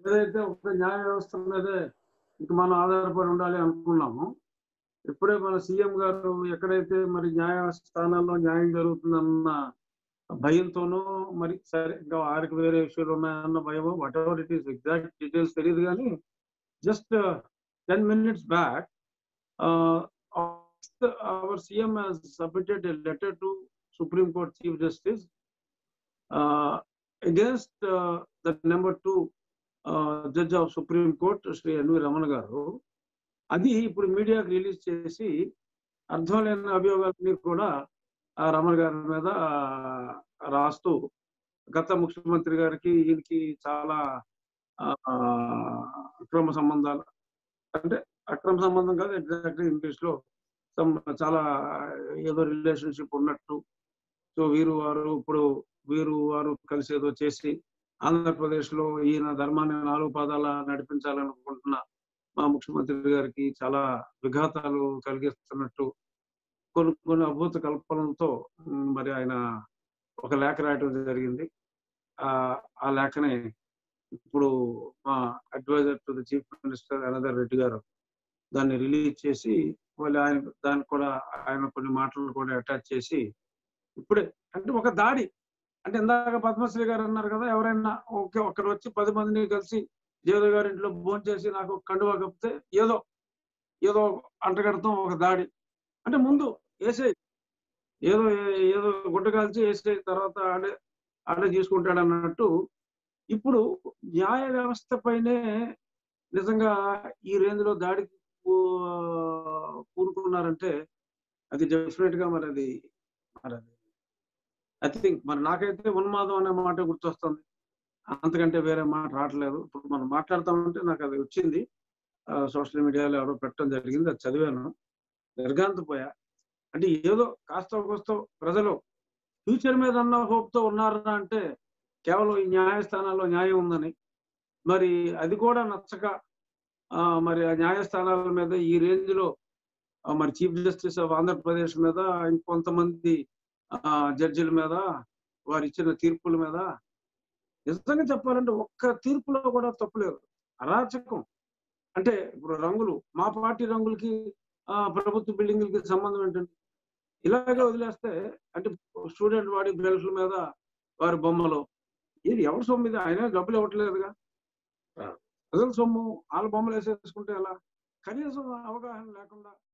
ఏదైతే ఒక న్యాయ వ్యవస్థ మీదే ఇంక మనం ఆధారపడి ఉండాలి అనుకున్నాము ఇప్పుడే మన సీఎం గారు ఎక్కడైతే మరి న్యాయ స్థానాల్లో న్యాయం జరుగుతుందన్న భయంతోనూ మరి సరే ఇంకా వారికి వేరే విషయాలు ఉన్నాయన్న భయమో whatever it is exact details తెలియదు కానీ just ten minutes back our CM has submitted a letter to Supreme Court chief justice against the number two judge of Supreme Court Shri NV Ramana garu అది ఇప్పుడు మీడియాకి రిలీజ్ చేసి అర్థం లేని అభియోగాలన్నీ కూడా ఆ రమణ గారి మీద ఆ, రాస్తూ గత ముఖ్యమంత్రి గారికి ఈయనకి చాలా ఆ, అక్రమ సంబంధాలు అంటే అక్రమ సంబంధం కాదు ఎగ్జాక్ట్ ఇంగ్లీష్ లో some- చాలా ఏదో రిలేషన్షిప్ ఉన్నట్టు సో వీరు వారు ఇప్పుడు వీరు వారు కలిసి ఏదో చేసి ఆంధ్రప్రదేశ్ లో ఈయన ధర్మాన్ని నాలుగు పాదాల నడిపించాలనుకుంటున్న మా ముఖ్యమంత్రి గారికి చాలా విఘాతాలు కలిగిస్తున్నట్టు కొన్ని కొన్ని అద్భుత కల్పనలతో ఉమ్, మరి ఆయన ఒక లేఖ రాయటం జరిగింది ఆ ఆ లేఖనే ఇప్పుడు మా advisor to the chief minister another Reddy garu దాన్ని రిలీజ్ చేసి మళ్ళీ ఆయన దానికి కూడా ఆయన కొన్ని మాటలు కూడా అటాచ్ చేసి ఇప్పుడే అంటే ఒక దాడి అంటే ఇందాక పద్మశ్రీ గారు అన్నారు కదా ఎవరైనా ఓకే ఒక్కడ వచ్చి పది మందిని కలిసి దేవదేవి గారి ఇంట్లో భోజనం చేసి నాకు ఒక కండువా కప్పితే ఏదో ఏదో అంటగడతాం ఒక దాడి అంటే ముందు వేసే ఏదో ఏదో గుడ్డ కాల్చి వేసే తర్వాత ఆడే ఆడే తీసుకుంటాడు అన్నట్టు ఇప్పుడు న్యాయ వ్యవస్థ పైనే నిజంగా ఈ రేంజ్ లో దాడికి పూ- పూనుకున్నారంటే అది డెఫినెట్ గా మరి అది మరి అది ఐ థింక్ మరి నాకైతే ఉన్మాదం అనే మాట గుర్తొస్తుంది అంతకంటే వేరే మాట రావట్లేదు ఇప్పుడు మనం మాట్లాడతామంటే నాకు అది వచ్చింది సోషల్ మీడియాలో ఎవరో పెట్టడం జరిగింది అది చదివాను నిర్గాంతపోయా అంటే ఏదో కాస్త కోస్తో ప్రజలు ఫ్యూచర్ మీద అన్న హోప్ తో ఉన్నారా అంటే కేవలం ఈ న్యాయస్థానాల్లో న్యాయం ఉందని మరి అది కూడా నచ్చక ఆ, మరి ఆ న్యాయస్థానాల మీద ఈ రేంజ్ లో ఆ, మరి చీఫ్ జస్టిస్ ఆఫ్ ఆంధ్రప్రదేశ్ మీద ఇంకొంతమంది ఆ, జడ్జిల మీద వారు ఇచ్చిన తీర్పుల మీద నిజంగా చెప్పాలంటే ఒక్క తీర్పులో కూడా తప్పులేదు అరాచకం అంటే ఇప్పుడు రంగులు మా పార్టీ రంగులకి ఆ, ప్రభుత్వ బిల్డింగులకి సంబంధం ఏంటంటే ఇలాగే వదిలేస్తే అంటే స్టూడెంట్ వాడి బెల్ట్ల మీద వారి బొమ్మలు ఇది ఎవరి సొమ్ము ఇది ఆయన డబ్బులు ఇవ్వట్లేదుగా ప్రజల సొమ్ము వాళ్ళ బొమ్మలు వేసేసుకుంటే ఎలా కనీసం అవగాహన లేకుండా